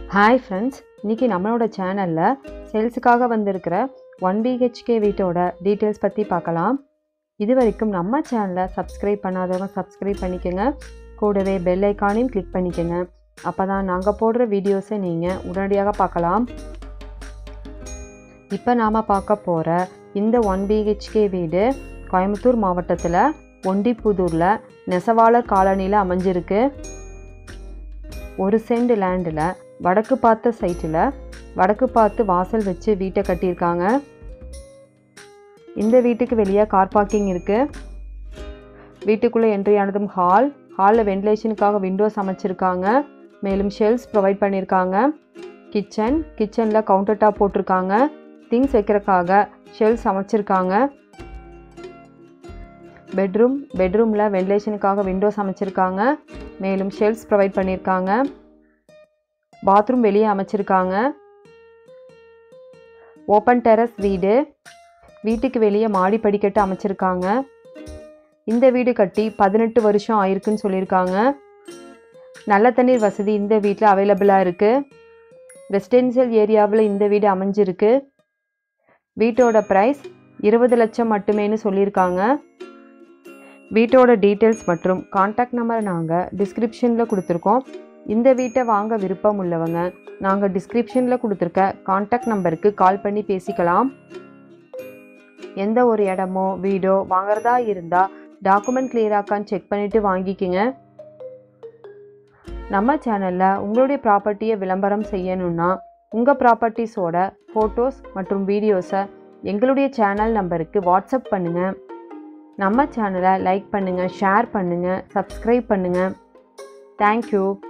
hi friends இன்றைக்கி நம்மளோட சேனலில் சேல்ஸுக்காக வந்திருக்கிற ஒன் பிஹெச்கே வீட்டோட டீட்டெயில்ஸ் பற்றி பார்க்கலாம் இது வரைக்கும் நம்ம சேனலை சப்ஸ்கிரைப் பண்ணாதவங்க சப்ஸ்கிரைப் பண்ணிக்கோங்க கூடவே பெல் ஐக்கானையும் கிளிக் பண்ணிக்கோங்க அப்போ தான் நாங்கள் போடுற வீடியோஸை நீங்கள் உடனடியாக பார்க்கலாம் இப்போ நாம் பார்க்க போகிற இந்த ஒன் பிஹெச்கே வீடு கோயம்புத்தூர் மாவட்டத்தில் ஒண்டிப்புதூரில் நெசவாளர் காலனியில் அமைஞ்சிருக்கு ஒரு சென்ட் லேண்டில் வடக்கு பார்த்த சைட்டில் வடக்கு பார்த்து வாசல் வச்சு வீட்டை கட்டியிருக்காங்க இந்த வீட்டுக்கு வெளியே கார் பார்க்கிங் இருக்குது வீட்டுக்குள்ளே என்ட்ரி ஆனதும் ஹால் ஹாலில் வென்டிலேஷனுக்காக விண்டோஸ் அமைச்சிருக்காங்க மேலும் ஷெல்ஸ் ப்ரொவைட் பண்ணியிருக்காங்க கிச்சன் கிச்சனில் கவுண்டர் டாப் போட்டிருக்காங்க திங்ஸ் வைக்கிறதுக்காக ஷெல்ஸ் அமைச்சிருக்காங்க பெட்ரூம் பெட்ரூமில் வென்டிலேஷனுக்காக விண்டோஸ் அமைச்சிருக்காங்க மேலும் ஷெல்ஸ் ப்ரொவைட் பண்ணியிருக்காங்க பாத்ரூம் வெளியே அமைச்சிருக்காங்க ஓப்பன் டெரஸ் வீடு வீட்டுக்கு வெளியே மாடி படிக்கட்டு அமைச்சிருக்காங்க இந்த வீடு கட்டி பதினெட்டு வருஷம் ஆயிருக்குன்னு சொல்லியிருக்காங்க நல்ல தண்ணீர் வசதி இந்த வீட்டில் அவைலபிளாக இருக்குது ரெசிடென்சியல் ஏரியாவில் இந்த வீடு அமைஞ்சிருக்கு வீட்டோட ப்ரைஸ் இருபது லட்சம் மட்டுமேனு சொல்லியிருக்காங்க வீட்டோட டீட்டெயில்ஸ் மற்றும் காண்டாக்ட் நம்பர் நாங்கள் டிஸ்கிரிப்ஷனில் கொடுத்துருக்கோம் இந்த வீட்டை வாங்க விருப்பம் உள்ளவங்க நாங்கள் டிஸ்கிரிப்ஷனில் கொடுத்துருக்க காண்டாக்ட் நம்பருக்கு கால் பண்ணி பேசிக்கலாம் எந்த ஒரு இடமோ வீடோ வாங்குறதா இருந்தால் டாக்குமெண்ட் கிளியராக்கான்னு செக் பண்ணிவிட்டு வாங்கிக்கோங்க நம்ம சேனலில் உங்களுடைய ப்ராப்பர்ட்டியை விளம்பரம் செய்யணுன்னா உங்கள் ப்ராப்பர்ட்டிஸோட ஃபோட்டோஸ் மற்றும் வீடியோஸை எங்களுடைய சேனல் நம்பருக்கு வாட்ஸ்அப் பண்ணுங்கள் நம்ம சேனலை லைக் பண்ணுங்கள் ஷேர் பண்ணுங்கள் சப்ஸ்கிரைப் பண்ணுங்கள் தேங்க்யூ